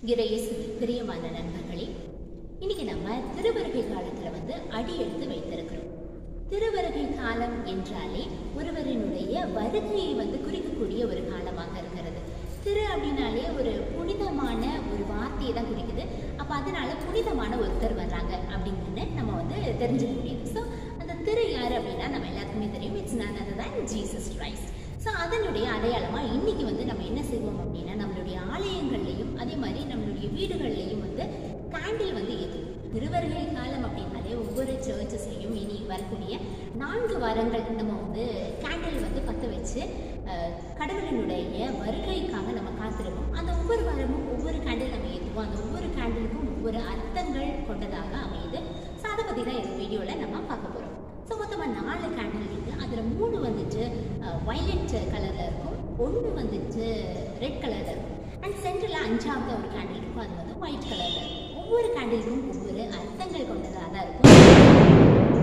இறையேசு பிரியமான நண்பர்களே இன்னைக்கு நம்ம திருவருகை காலத்துல வந்து அடி எடுத்து வைத்திருக்கிறோம் திருவருகை காலம் என்றாலே ஒருவரினுடைய வருகையை வந்து குறிக்கக்கூடிய ஒரு காலமாக இருக்கிறது திரு அப்படின்னாலே ஒரு புனிதமான ஒரு வார்த்தையை தான் குறிக்குது அப்ப அதனால புனிதமான ஒருத்தர் வர்றாங்க அப்படின்னு நம்ம வந்து தெரிஞ்சுக்க முடியுது ஸோ அந்த திரு யார் அப்படின்னா நம்ம எல்லாருக்குமே தெரியும் it's none other than Jesus Christ so அதனுடைய அடையாளமாக இன்னைக்கு வந்து நம்ம என்ன செய்வோம் அப்படின்னா நம்மளுடைய ஆலயங்கள்லையும் அதே மாதிரி நம்மளுடைய வீடுகள்லையும் வந்து கேண்டில் வந்து ஏற்றுவோம் திருவருகை காலம் அப்படின்னாலே ஒவ்வொரு சர்ச்சஸ்லையும் இனி வரக்கூடிய நான்கு வாரங்கள் நம்ம வந்து கேண்டில் வந்து பற்ற வச்சு அஹ், கடவுளினுடைய வருகைக்காக நம்ம காத்திருப்போம் அந்த ஒவ்வொரு வாரமும் ஒவ்வொரு கேண்டில் நம்ம ஏற்றுவோம் அந்த ஒவ்வொரு கேண்டிலுக்கும் ஒவ்வொரு அர்த்தங்கள் கொண்டதாக அமையுது ஸோ அதை பற்றி தான் இந்த வீடியோவில் நம்ம பார்க்க போகிறோம் ஸோ மொத்தமாக நாலு கேண்டில் இருக்குது அதில் மூணு வந்துட்டு வயலட் கலரில் இருக்கும் ஒன்று வந்துட்டு ரெட் கலரில் இருக்கும் அண்ட் சென்டரில் அஞ்சாவது ஒரு கேண்டில் இருக்கும் அது வந்து ஒயிட் கலரில் இருக்கும் ஒவ்வொரு கேண்டிலுக்கும் ஒவ்வொரு அர்த்தங்கள் கொண்டதாக தான் இருக்கும்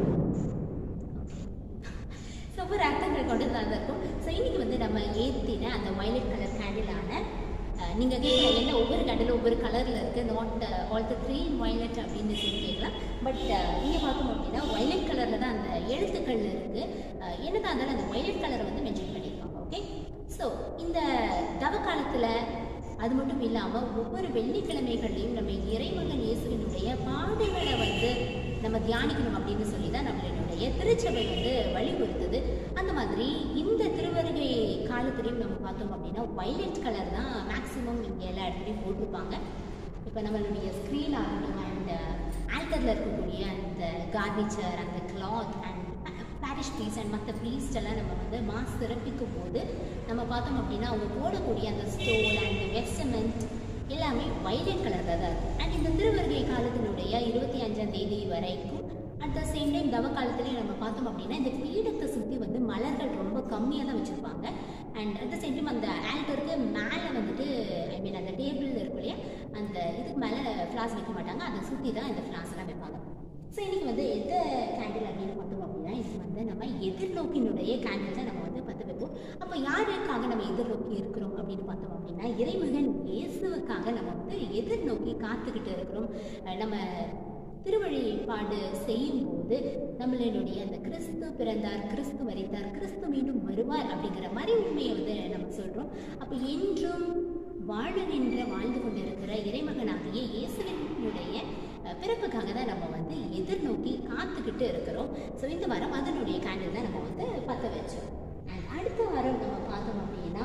ஸோ ஒவ்வொரு அர்த்தங்கள் கொண்டதாக தான் இருக்கும் ஸோ இன்னைக்கு வந்து நம்ம ஏற்றின அந்த வயலட் கலர் கேண்டிலான நீங்கள் கேட்கலாம் என்ன ஒவ்வொரு கேண்டிலும் ஒவ்வொரு கலரில் இருக்குது not all the three violet அப்படின்னு சொல்லி கேட்கலாம் பட் இங்கே பார்த்தோம் அப்படின்னா வயலட் கலரில் தான் அந்த எழுத்துக்கள் இருக்குது என்னதான் இருந்தாலும் அந்த வயலட் கலரை வந்து மென்ஷன் பண்ணியிருக்காங்க ஓகே ஸோ இந்த தவ காலத்தில் அது மட்டும் இல்லாமல் ஒவ்வொரு வெள்ளிக்கிழமைகள்லையும் நம்ம இறைமகன் இயேசுவினுடைய பாடுகளை வந்து நம்ம தியானிக்கணும் அப்படின்னு சொல்லி தான் நம்மளுடைய திருச்சபை வந்து வலியுறுத்துது அந்த மாதிரி இந்த திருவருகை காலத்திலையும் நம்ம பார்த்தோம் அப்படின்னா வயலட் கலர் தான் மேக்ஸிமம் இங்கே எல்லா இடத்துலையும் போட்டிருப்பாங்க இப்போ நம்மளுடைய ஸ்க்ரீன் ஆகட்டும் அண்ட் ஆல்டரில் இருக்கக்கூடிய அந்த கார்னிச்சர் அந்த cloth and parish priest and மற்ற ப்ரீஸ்ட் எல்லாம் நம்ம வந்து மாஸ் சிறப்பிக்கும் போது நம்ம பார்த்தோம் அப்படின்னா அவங்க போடக்கூடிய அந்த ஸ்டோன் அண்ட் வெஸ்டமெண்ட் எல்லாமே வைலட் கலரில் தான் இருக்கும் அண்ட் இந்த திருவருகை காலத்தினுடைய இருபத்தி அஞ்சாம் தேதி வரைக்கும் அட் த சேம் டைம் தவ காலத்துலேயும் நம்ம பார்த்தோம் அப்படின்னா இந்த பீடத்தை சுற்றி வந்து மலர்கள் ரொம்ப கம்மியாக தான் வச்சுருப்பாங்க and at the same time அந்த ஆல்டருக்கு மேலே வந்துட்டு ஐ மீன் அந்த டேபிள் இருக்கும் இல்லையா அந்த இதுக்கு மேலே ஃப்ளாஸ் வைக்க மாட்டாங்க அதை சுற்றி தான் இந்த ஃப்ளாஸ் எல்லாம் வைப்பாங்க ஸோ இன்னைக்கு வந்து எந்த கேண்டில் அப்படின்னு பார்த்தோம் அப்படின்னா இது வந்து நம்ம எதிர்நோக்கினுடைய கேண்டில் தான் நம்ம வந்து பற்ற வைப்போம் அப்போ யாருக்காக நம்ம எதிர்நோக்கி இருக்கிறோம் அப்படின்னு பார்த்தோம் அப்படின்னா இறைமகன் இயேசுவுக்காக நம்ம வந்து எதிர்நோக்கி காத்துக்கிட்டு இருக்கிறோம் அஹ் நம்ம திருவழிபாடு செய்யும் போது நம்மளுடைய அந்த கிறிஸ்து பிறந்தார் கிறிஸ்து மரித்தார் கிறிஸ்து மீண்டும் வருவார் அப்படிங்கிற மாதிரி உண்மையை வந்து நம்ம சொல்கிறோம் அப்போ என்றும் வாழ நின்ற வாழ்ந்து கொண்டிருக்கிற இறைமகனாகிய இயேசுவினுடைய அஹ், பிறப்புக்காக தான் நம்ம வந்து எதிர்நோக்கி காத்துக்கிட்டு இருக்கிறோம் ஸோ இந்த வாரம் அதனுடைய கேண்டில் தான் நம்ம வந்து பற்ற வச்சோம் அண்ட் அடுத்த வாரம் நம்ம பார்த்தோம் அப்படின்னா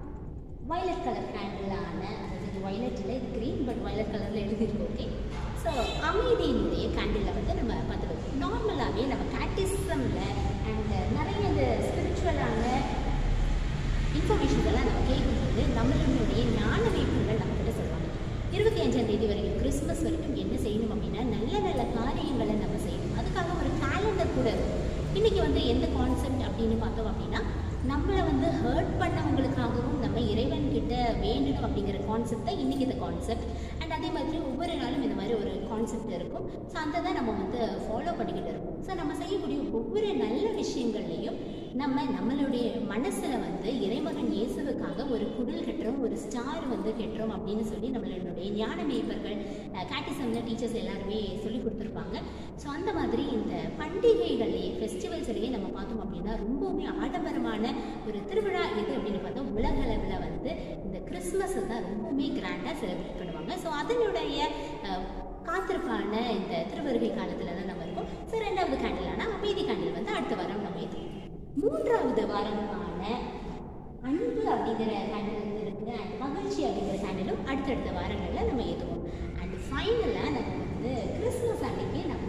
வயலட் கலர் கேண்டிலான அதாவது இது வயலட் இல்லை இது க்ரீன் பட் வயலட் கலரில் எழுதிருக்கு ஓகே ஸோ அமைதியினுடைய கேண்டிலில் வந்து நம்ம பார்த்து வைப்போம் நார்மலாகவே நம்ம கேட்டிசமில் அண்ட் நிறைய இந்த ஸ்பிரிச்சுவலான இன்ஃபர்மேஷன்ஸ் எல்லாம் நம்ம கேட்கும்போது நம்மளுடைய ஞான வைப்புகள் நம்மக்கிட்ட சொல்லுவாங்க இருபத்தி அஞ்சாம் தேதி வரைக்கும் கிறிஸ்மஸ் வரைக்கும் என்ன செய்யணும் அப்படின்னா நல்ல நல்ல காரியங்களை நம்ம செய்யணும் அதுக்காக ஒரு கேலண்டர் கூட இருக்கும் இன்னைக்கு வந்து எந்த கான்செப்ட் அப்படின்னு பார்த்தோம் அப்படின்னா நம்மளை வந்து ஹர்ட் பண்ணவங்களுக்காகவும் நம்ம இறைவன் கிட்ட வேண்டணும் அப்படிங்கிற கான்செப்ட் தான் இன்னைக்கு இந்த கான்செப்ட் அண்ட் அதே மாதிரி ஒவ்வொரு நாளும் இந்த மாதிரி ஒரு கான்செப்ட் இருக்கும் ஸோ அந்த தான் நம்ம வந்து ஃபாலோ பண்ணிக்கிட்டு இருக்கோம் ஸோ நம்ம செய்யக்கூடிய ஒவ்வொரு நல்ல விஷயங்கள்லையும் நம்ம நம்மளுடைய மனசுல வந்து இறைமகன் இயேசுவுக்காக ஒரு குடில் கட்டுறோம் ஒரு ஸ்டார் வந்து கட்டுறோம் அப்படின்னு சொல்லி நம்மளுடைய ஞான மேய்ப்பர்கள் கேட்டிசம்ல டீச்சர்ஸ் எல்லாருமே சொல்லி கொடுத்துருப்பாங்க ஸோ அந்த மாதிரி இந்த பண்டிகைகள்லேயே ஃபெஸ்டிவல்ஸ்லேயே நம்ம பார்த்தோம் அப்படின்னா ரொம்பவுமே ஆடம்பரமான ஒரு திருவிழா எது அப்படின்னு பார்த்தா உலக அளவில் வந்து இந்த கிறிஸ்மஸ் தான் ரொம்பவுமே கிராண்டாக செலிப்ரேட் பண்ணுவாங்க ஸோ அதனுடைய அஹ், காத்திருப்பான இந்த திருவருகை காலத்தில் தான் நம்ம இருக்கோம் ஸோ ரெண்டாவது கேண்டிலான அமைதி கேண்டில் வந்து அடுத்த வாரம் நம்ம ஏற்றுவோம் மூன்றாவது வாரமான அன்பு அப்படிங்கிற கேண்டில் வந்து இருக்குது அண்ட் மகிழ்ச்சி அப்படிங்கிற கேண்டிலும் அடுத்தடுத்த வாரங்களில் நம்ம ஏற்றுவோம் அண்ட் ஃபைனலாக நம்ம வந்து கிறிஸ்மஸ் அன்னைக்கு நம்ம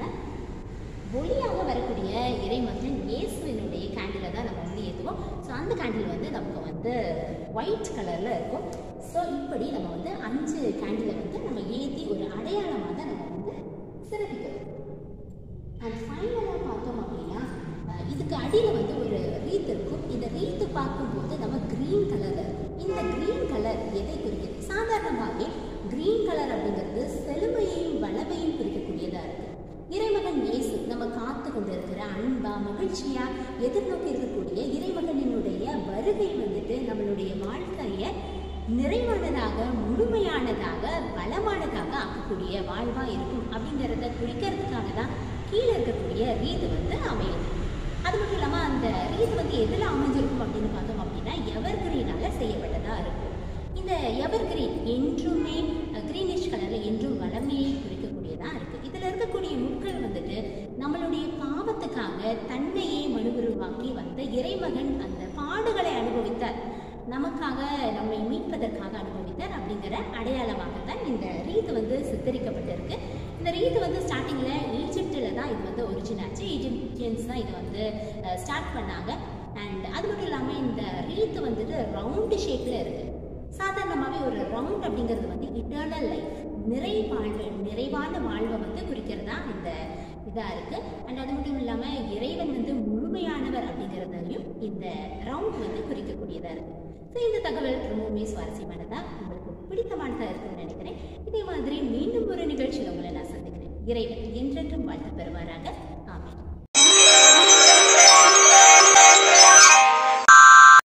ஒளியாக வரக்கூடிய இறைமகன் இயேசுவினுடைய கேண்டிலை தான் நம்ம வந்து ஏற்றுவோம் ஸோ அந்த கேண்டில் வந்து நமக்கு வந்து ஒயிட் கலரில் இருக்கும் ஸோ இப்படி நம்ம வந்து அஞ்சு கேண்டிலை வந்து நம்ம ஏற்றி ஒரு அடையாளமாக தான் நம்ம வந்து சிறப்பிக்கிறோம் அண்ட் ஃபைனலாக பார்த்தோம் அப்படின்னா அஹ், இதுக்கு அடியில் வந்து ஒரு ரீத் இருக்கும் இந்த ரீத்து பார்க்கும்போது நம்ம க்ரீன் கலரில் இருக்கும் இந்த க்ரீன் கலர் எதை குறிக்குது சாதாரணமாகவே க்ரீன் கலர் அப்படிங்கிறது செழுமையையும் வளமையும் குறிக்கக்கூடியதாக இருக்குது இறைமகன் இயேசு நம்ம காத்து கொண்டிருக்கிற அன்பா மகிழ்ச்சியா எதிர்நோக்கி இருக்கக்கூடிய இறைமகனினுடைய வருகை வந்துட்டு நம்மளுடைய வாழ்க்கைய நிறைவானதாக முழுமையானதாக ஆக்கக்கூடிய வாழ்வா இருக்கும் அப்படிங்கிறத குறிக்கிறதுக்காக தான் கீழே இருக்கக்கூடிய ரீது வந்து அமையுது அது மட்டும் இல்லாமல் அந்த ரீத் வந்து எதில் அமைஞ்சிருக்கும் அப்படின்னு பார்த்தோம் அப்படின்னா எவர் கிரீனால செய்யப்பட்டதா இருக்கும் இந்த எவர் கிரீன் என்றுமே கிரீனிஷ் கலரில் என்றும் வளமையை குறிக்கக்கூடியதாக இருக்குது இதில் இருக்கக்கூடிய முட்கள் வந்துட்டு நம்மளுடைய பாவத்துக்காக தன்னையே மனுகுருவாக்கி வந்த இறைமகன் அந்த பாடுகளை அனுபவித்தார் நமக்காக நம்மை மீட்பதற்காக அனுபவித்தார் அப்படிங்கிற அடையாளமாக தான் இந்த ரீத் வந்து சித்தரிக்கப்பட்டிருக்கு இந்த ரீத் வந்து ஸ்டார்டிங்கில் ஈஜிப்டில் தான் இது வந்து ஒரிஜின் ஆச்சு ஈஜிப்தியன்ஸ் தான் இதை வந்து ஸ்டார்ட் பண்ணாங்க அண்ட் அது மட்டும் இல்லாமல் இந்த ரீத் வந்துட்டு ரவுண்டு ஷேப்பில் இருக்குது சாதாரணமாகவே ஒரு ரவுண்ட் அப்படிங்கிறது வந்து இட்டர்னல் லைஃப் நிறை வாழ்வு நிறைவான வாழ்வை வந்து குறிக்கிறதா இந்த இதாக இருக்குது அண்ட் அது மட்டும் இல்லாமல் இறைவன் வந்து முழுமையானவர் அப்படிங்கிறதையும் இந்த ரவுண்ட் வந்து குறிக்கக்கூடியதாக இருக்குது ஸோ இந்த தகவல் ரொம்பவுமே சுவாரஸ்யமானதாக உங்களுக்கு பிடித்தமானதாக இருக்கும்னு நினைக்கிறேன் இதே மாதிரி மீண்டும் ஒரு நிகழ்ச்சியில் உங்களை நான் சந்திக்கிறேன் இறைவன் என்றென்றும் வாழ்த்து பெறுவார்